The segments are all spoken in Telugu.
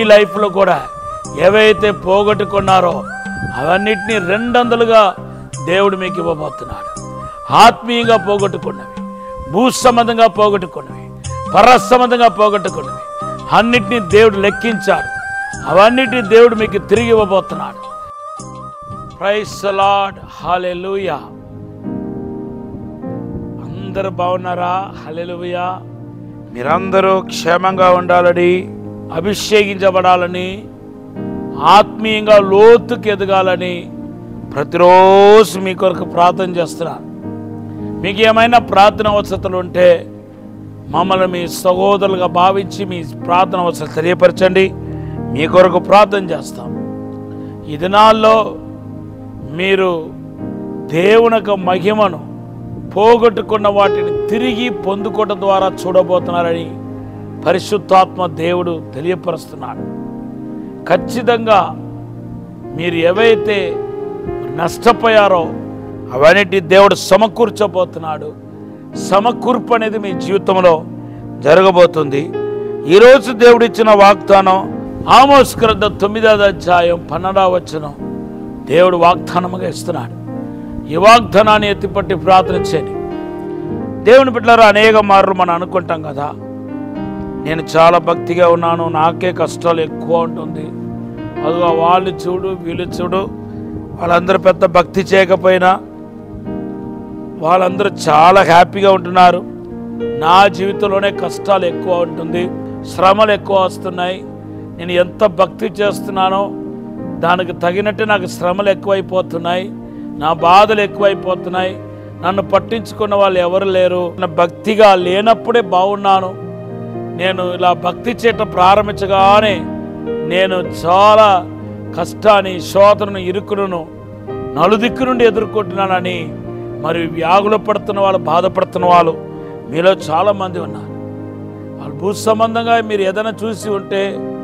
లైఫ్లో కూడా ఏవైతే పోగొట్టుకున్నారో అవన్నిటినీ రెండందలుగా దేవుడు మీకు ఇవ్వబోతున్నాడు ఆత్మీయంగా పోగొట్టుకున్నవి భూ సంబంధంగా పోగొట్టుకున్నవి పర సంబంధంగా పోగొట్టుకున్నవి అన్నిటినీ దేవుడు లెక్కించాడు అవన్నిటిని దేవుడు మీకు తిరిగి ఇవ్వబోతున్నాడు ప్రైస్ లాడ్ హాలెలూయా అందరూ బాగున్నారా హలెలుయా మీరందరూ క్షేమంగా ఉండాలని అభిషేకించబడాలని ఆత్మీయంగా లోతుకి ఎదగాలని ప్రతిరోజు మీ కొరకు ప్రార్థన చేస్తున్నాను మీకు ఏమైనా ప్రార్థన అవసరతలు ఉంటే మమ్మల్ని మీ సహోదరులుగా భావించి మీ ప్రార్థన అవసరం తెలియపరచండి మీ కొరకు ప్రార్థన చేస్తాం ఈ దినాల్లో మీరు దేవుని యొక్క మహిమను పోగొట్టుకున్న వాటిని తిరిగి పొందుకోవడం ద్వారా చూడబోతున్నారని పరిశుద్ధాత్మ దేవుడు తెలియపరుస్తున్నాడు ఖచ్చితంగా మీరు ఏవైతే నష్టపోయారో అవన్నిటి దేవుడు సమకూర్చబోతున్నాడు సమకూర్పు అనేది మీ జీవితంలో జరగబోతుంది ఈరోజు దేవుడు ఇచ్చిన వాగ్దానం ఆమోస్ గ్రంథ తొమ్మిదవ అధ్యాయం పన్నెండవ వచనం దేవుడు వాగ్దానముగా ఇస్తున్నాడు ఈ వాగ్దానాన్ని ఎత్తిపట్టి ప్రార్థన చేయండి దేవుని బిడ్డలారా అనేక మార్లు మనం అనుకుంటాం కదా నేను చాలా భక్తిగా ఉన్నాను నాకే కష్టాలు ఎక్కువ ఉంటుంది అదిగో వాళ్ళు చూడు వీళ్ళు చూడు వాళ్ళందరూ పెద్ద భక్తి చేయకపోయినా వాళ్ళందరూ చాలా హ్యాపీగా ఉంటున్నారు నా జీవితంలోనే కష్టాలు ఎక్కువ ఉంటుంది శ్రమలు ఎక్కువ వస్తున్నాయి నేను ఎంత భక్తి చేస్తున్నానో దానికి తగినట్టు నాకు శ్రమలు ఎక్కువైపోతున్నాయి నా బాధలు ఎక్కువైపోతున్నాయి నన్ను పట్టించుకున్న వాళ్ళు ఎవరు లేరు నా భక్తిగా లేనప్పుడే బాగున్నాను నేను ఇలా భక్తి చేయటం ప్రారంభించగానే నేను చాలా కష్టాన్ని శోధనను ఇరుకులను నలుదిక్కు నుండి ఎదుర్కొంటున్నానని మరి వ్యాగులు పడుతున్న వాళ్ళు బాధపడుతున్న వాళ్ళు మీలో చాలామంది ఉన్నారు వాళ్ళు భూ సంబంధంగా మీరు ఏదైనా చూసి ఉంటే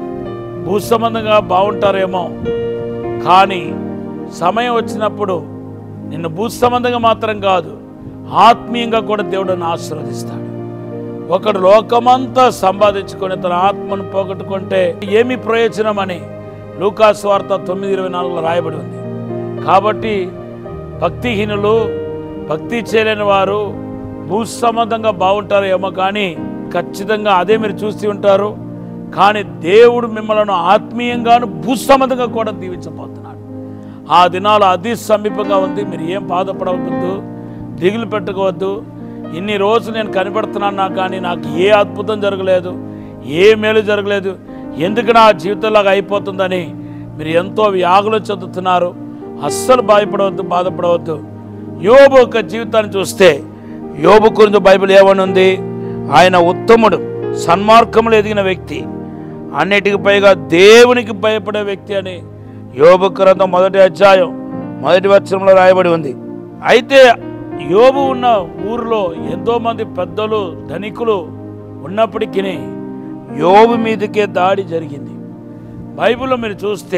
భూ సంబంధంగా బాగుంటారేమో కానీ సమయం వచ్చినప్పుడు నిన్ను భూ సంబంధంగా మాత్రం కాదు ఆత్మీయంగా కూడా దేవుడిని ఆశీర్వదిస్తాడు ఒకడు లోకమంతా సంపాదించుకొని తన ఆత్మను పోగొట్టుకుంటే ఏమి ప్రయోజనం అని లూకాస్ వార్త తొమ్మిది ఇరవై నాలుగులో రాయబడి ఉంది కాబట్టి భక్తిహీనులు భక్తి చేయలేని వారు భూ సంబంధంగా బాగుంటారు ఏమో కానీ ఖచ్చితంగా అదే మీరు చూస్తూ ఉంటారు కానీ దేవుడు మిమ్మల్ని ఆత్మీయంగాను భూ సంబంధంగా కూడా దీవించబోతున్నాడు ఆ దినాలు అతి సమీపంగా ఉంది మీరు ఏం బాధపడవద్దు దిగులు పెట్టుకోవద్దు ఇన్ని రోజులు నేను కనిపెడుతున్నాను నాకు కానీ నాకు ఏ అద్భుతం జరగలేదు ఏ మేలు జరగలేదు ఎందుకు నా జీవితంలాగా అయిపోతుందని మీరు ఎంతో వ్యాగులు చెందుతున్నారు అస్సలు భయపడవద్దు బాధపడవద్దు యోబు యొక్క జీవితాన్ని చూస్తే యోబు గురించి బైబిల్ ఏమని ఉంది ఆయన ఉత్తముడు సన్మార్గములు ఎదిగిన వ్యక్తి అన్నిటికి పైగా దేవునికి భయపడే వ్యక్తి అని యోబు గ్రంథం మొదటి అధ్యాయం మొదటి వచనంలో రాయబడి ఉంది అయితే యోబు ఉన్న ఊరిలో ఎంతో మంది పెద్దలు ధనికులు ఉన్నప్పటికీ యోబు మీదకే దాడి జరిగింది బైబిల్లో మీరు చూస్తే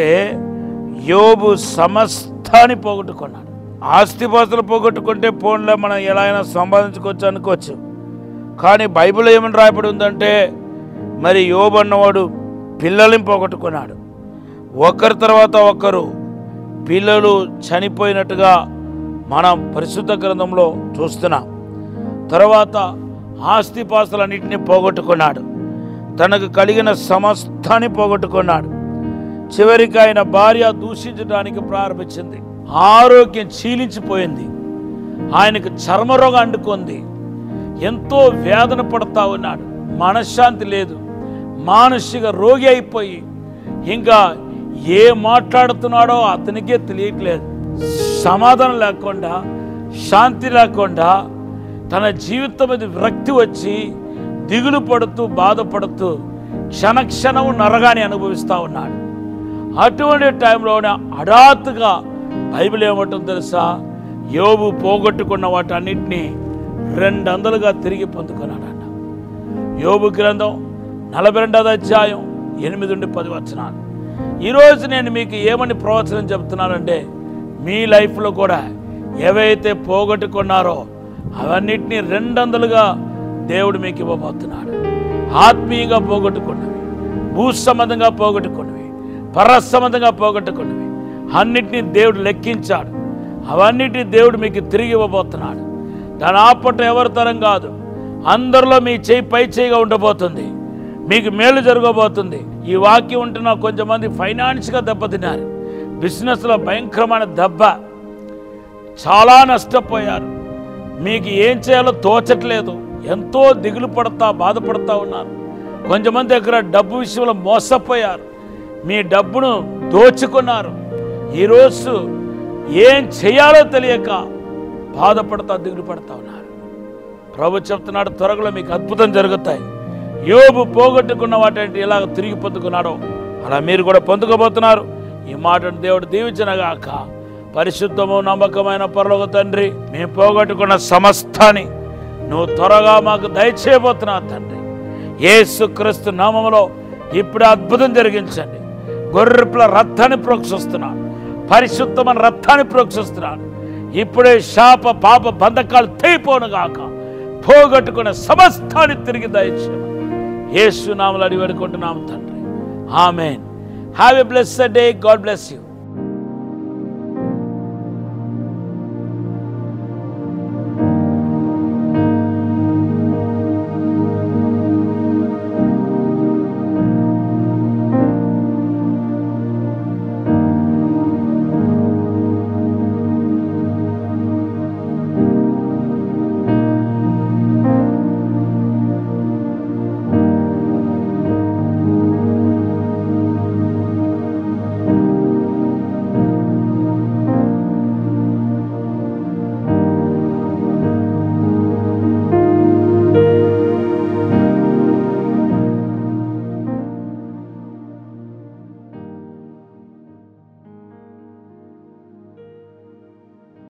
యోబు సమస్తాన్ని పోగొట్టుకున్నాడు ఆస్తిపాస్తులు పోగొట్టుకుంటే ఫోన్లో మనం ఎలా అయినా సంపాదించుకోవచ్చు అనుకోవచ్చు కానీ బైబిల్ ఏమని రాయబడి ఉందంటే మరి యోబు అన్నవాడు పిల్లల్ని పోగొట్టుకున్నాడు ఒకరి తర్వాత ఒకరు పిల్లలు చనిపోయినట్టుగా మనం పరిశుద్ధ గ్రంథంలో చూస్తున్నాం తర్వాత ఆస్తిపాస్తులన్నింటినీ పోగొట్టుకున్నాడు తనకు కలిగిన సమస్తాన్ని పోగొట్టుకున్నాడు చివరికి ఆయన భార్య దూషించడానికి ప్రారంభించింది ఆరోగ్యం క్షీణించిపోయింది ఆయనకు చర్మరోగం అంటుకుంది ఎంతో వేదన పడతా ఉన్నాడు మనశ్శాంతి లేదు మానసిక రోగి అయిపోయి ఇంకా ఏ మాట్లాడుతున్నాడో అతనికే తెలియట్లేదు సమాధానం లేకుండా శాంతి లేకుండా తన జీవితం మీద విరక్తి వచ్చి దిగులు పడుతూ బాధపడుతూ క్షణక్షణము నరగాని అనుభవిస్తూ ఉన్నాడు అటువంటి టైంలోనే హఠాత్తుగా బైబిల్ ఏమంటుందో తెలుసా యోబు పోగొట్టుకున్న వాటన్నిటినీ రెండందలుగా తిరిగి పొందుకున్నాడట యోబు గ్రంథం నలభై రెండవ అధ్యాయం ఎనిమిది నుండి పది వచనాలు ఈరోజు నేను మీకు ఏమని ప్రవచనం చెప్తున్నానంటే మీ లైఫ్లో కూడా ఏవైతే పోగొట్టుకున్నారో అవన్నిటినీ రెండందలుగా దేవుడు మీకు ఇవ్వబోతున్నాడు ఆత్మీయంగా పోగొట్టుకున్నవి భూ సంబంధంగా పోగొట్టుకున్నవి పర సంబంధంగా పోగొట్టుకున్నవి అన్నిటినీ దేవుడు లెక్కించాడు అవన్నిటినీ దేవుడు మీకు తిరిగి ఇవ్వబోతున్నాడు దాని ఆపట ఎవరి తరం కాదు అందరిలో మీ చేయి పై చేయిగా ఉండబోతుంది మీకు మేలు జరగబోతుంది ఈ వాక్యం ఉంటున్న కొంచెం మంది ఫైనాన్స్గా దెబ్బతిన్నారు బిజినెస్లో భయంకరమైన దెబ్బ చాలా నష్టపోయారు మీకు ఏం చేయాలో తోచట్లేదు ఎంతో దిగులు పడతా బాధపడతా ఉన్నారు కొంతమంది దగ్గర డబ్బు విషయంలో మోసపోయారు మీ డబ్బును దోచుకున్నారు ఈరోజు ఏం చేయాలో తెలియక బాధపడతా దిగులు పడతా ఉన్నారు ప్రభు చెప్తున్నాడు త్వరలో మీకు అద్భుతం జరుగుతాయి యోబు పోగొట్టుకున్న వాటి ఎలాగ తిరిగి పొందుకున్నాడో అలా మీరు కూడా పొందుకోబోతున్నారు ఈ మాటను దేవుడు దీవించనగాక పరిశుద్ధము నమ్మకమైన పరలోక తండ్రి మేము పోగొట్టుకున్న సమస్తాన్ని నువ్వు త్వరగా మాకు దయచేయబోతున్నావు తండ్రి యేసుక్రీస్తు నామములో ఇప్పుడు అద్భుతం జరిగించండి గొర్రెపుల రథాన్ని ప్రోక్షిస్తున్నాను పరిశుద్ధమైన రథాన్ని ప్రోక్షిస్తున్నాను ఇప్పుడే శాప పాప బంధకాలు తెగిపోను గాక పోగొట్టుకున్న సమస్తాన్ని తిరిగి దయచేయమని యేసు నామలు అడిగి వేడుకుంటున్నాము తండ్రి amen have a bless day God bless you